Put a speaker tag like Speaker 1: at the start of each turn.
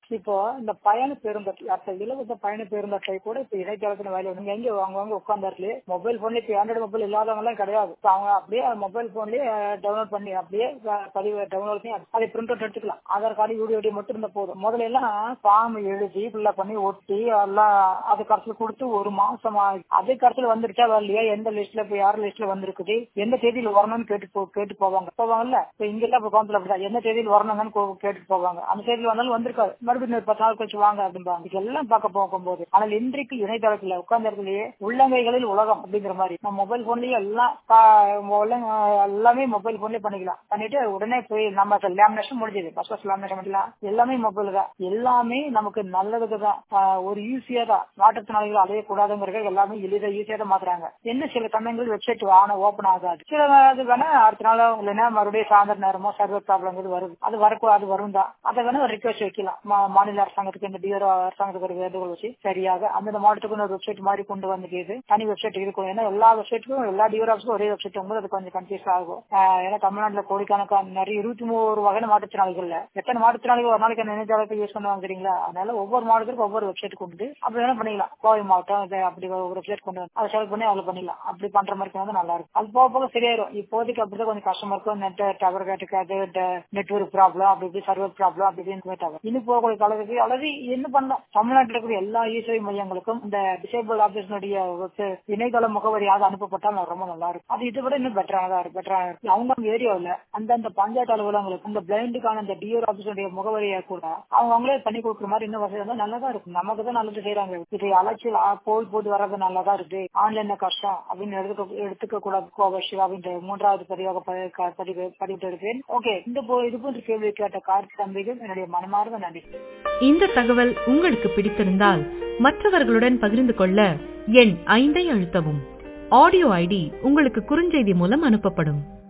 Speaker 1: இப்போ இந்த பயண பேருந்தட்டை அட்டை இலவச பயண பேருந்தட்டை கூட இப்ப இணையதளத்துல வேலை நீங்க எங்க வாங்குவாங்க உட்காந்தாருல மொபைல் போன்ல இப்ப ஆண்ட்ராய்டு மொபைல் இல்லாதவங்க எல்லாம் கிடையாது இப்ப அவங்க அப்படியே மொபைல் போன்லயே டவுன்லோட் பண்ணி அப்படியே ப- பதிவு டவுன்லோட் பண்ணி அதை பிரிண்ட் அவுட் எடுத்துக்கலாம் ஆதார் கார்டு யூடிஐடி மட்டும் இருந்தா போதும் முதல்ல எல்லாம் ஃபார்ம் எழுதி ஃபுல்லா பண்ணி ஒட்டி எல்லாம் அது கடைசியில் கொடுத்து ஒரு மாசம் ஆகி அது கடைசியில் வந்துருச்சா வரலையா எந்த லிஸ்ட்ல இப்ப யார் லிஸ்ட்ல வந்திருக்குது எந்த தேதியில வரணும்னு கேட்டு போ- கேட்டு போவாங்க போவாங்கல்ல இப்ப இங்க எல்லாம் இப்ப கோயம்புத்தூர் அப்படிதான் எந்த தேதியில் வரணுங்கன்னு கோ- கேட்டு போவாங்க அந்த தேதியில் வந்தாலும் வந்திருக்காது மறுபடியும் ஒரு பத்து நாள் கழிச்சு வாங்க அப்படிம்பாங்க இதெல்லாம் பார்க்க போகும்போது ஆனால் இன்றைக்கு இணையதளத்துல உட்கார்ந்த இடத்துலயே உள்ளங்கைகளில் உலகம் அப்படிங்கிற மாதிரி நம்ம மொபைல் போன்லயே எல்லாம் பா- உள்ள- எல்லாமே மொபைல் போன்லயே பண்ணிக்கலாம் பண்ணிட்டு உடனே போய் நம்ம லேமினேஷன் முடிஞ்சது பஸ் பஸ் லேமினேஷன் பண்ணிக்கலாம் எல்லாமே மொபைல் தான் எல்லாமே நமக்கு நல்லதுக்கு தான் ஆஹ் ஒரு ஈஸியா தான் மாற்றுத்திறனாளிகள் அலையக்கூடாதுங்கிறது எல்லாமே எளிதா ஈஸியா தான் மாத்துறாங்க என்ன சில சமயங்கள் வெப்சைட் ஆன ஓபன் ஆகாது சில அது வேணா அடுத்த நாள் இல்லைன்னா மறுபடியும் சாயந்தர நேரமோ சர்வர் ப்ராப்ளம் வருது அது வரக்கூடாது அது வரும் தான் அதை வேணா ரிக்வெஸ்ட் வைக்கலாம் மா- மாநில அரசாங்கத்துக்கு இந்த டிஆர் அரசாங்கத்துக்கு ஒரு வேண்டுகோள் வச்சு சரியாக அந்தந்த மாவட்டத்துக்கு ஒரு வெப்சைட் மாதிரி கொண்டு வந்துட்டு தனி வெப்சைட் இருக்கும் ஏன்னா எல்லா வெப்சைட்டுக்கும் எல்லா டிஆர் ஆஃபீஸுக்கும் ஒரே வெப்சைட் போது அது கொஞ்சம் கன்ஃபியூஸ் ஆகும் ஆஹ் ஏன்னா தமிழ்நாட்டுல கோடிக்கணக்கான நிறைய இருபத்தி மூணு வகையான மாற்றுத்திறனாளிகள்ல எத்தனை மாற்றுத்திறனாளிகள் ஒரு நாளைக்கு நினைச்சாலத்தை யூஸ் பண்ணுவாங்க தெரியுங்களா அதனால ஒவ்வொரு மாவட்டத்துக்கும் ஒவ்வொரு வெப்சைட் கொண்டு அப்படி வேணா பண்ணிக்கலாம் கோவை மாவட்டம் இது அப்படி ஒரு வெப்சைட் கொண்டு வந்து அதை செலக்ட் பண்ணி அதில் பண்ணிக்கலாம் அப்படி பண்ற மாதிரி வந்து நல்லா இருக்கும் அது போக போக சரியாயிரும் இப்போதைக்கு அப்படிதான் கொஞ்சம் கஷ்டமா இருக்கும் நெட் டவர் கேட்டுக்காது நெட்ஒர்க் ப்ராப்ளம் அப்படி இப்படி சர்வர் ப்ராப்ளம் அப்படி இப்படின்னு டவர் இன்னும் போகக்கூடிய காலத்துக்கு அல்லது என்ன பண்ணலாம் தமிழ்நாட்டில் இருக்கிற எல்லா இசை மையங்களுக்கும் இந்த டிசேபிள் ஆபீஸ்னுடைய இணையதள முகவரியாக அனுப்பப்பட்டால் ரொம்ப நல்லா இருக்கும் அது இதை விட இன்னும் பெட்டராக தான் இருக்கும் பெட்டராக இருக்கும் அவங்க அவங்க ஏரியாவில் அந்தந்த பஞ்சாயத்து அலுவலகங்களுக்கு இந்த பிளைண்டுக்கான இந்த டிஆர் ஆபீஸுடைய முகவரியை கூட அவங்க அவங்களே பண்ணி கொடுக்குற மாதிரி இன்னும் வசதி இருந்தால் நல்லதா இருக்கும் நமக்கு தான் நல்லது செய்யறாங்க இது அலைச்சல் ஆ, போய் போட்டு வர்றது நல்லதா இருக்கு ஆன்லைன்ல கஷ்டம் அப்படின்னு எடுத்துக்க எடுத்துக்க கூடாது கோவஷி அப்படின்ற மூன்றாவது பதிவாக ப- க- பதிவு பதிவிட்டு இருப்பேன் ஓகே இந்த போ- இது போன்ற கேள்வி கேட்ட கார்த்தி தம்பிகள் என்னுடைய மனமார்ந்த நன்றி
Speaker 2: இந்த தகவல் உங்களுக்கு பிடித்திருந்தால் மற்றவர்களுடன் பகிர்ந்து கொள்ள எண் ஐந்தை அழுத்தவும் ஆடியோ ஐடி உங்களுக்கு குறுஞ்செய்தி மூலம் அனுப்பப்படும்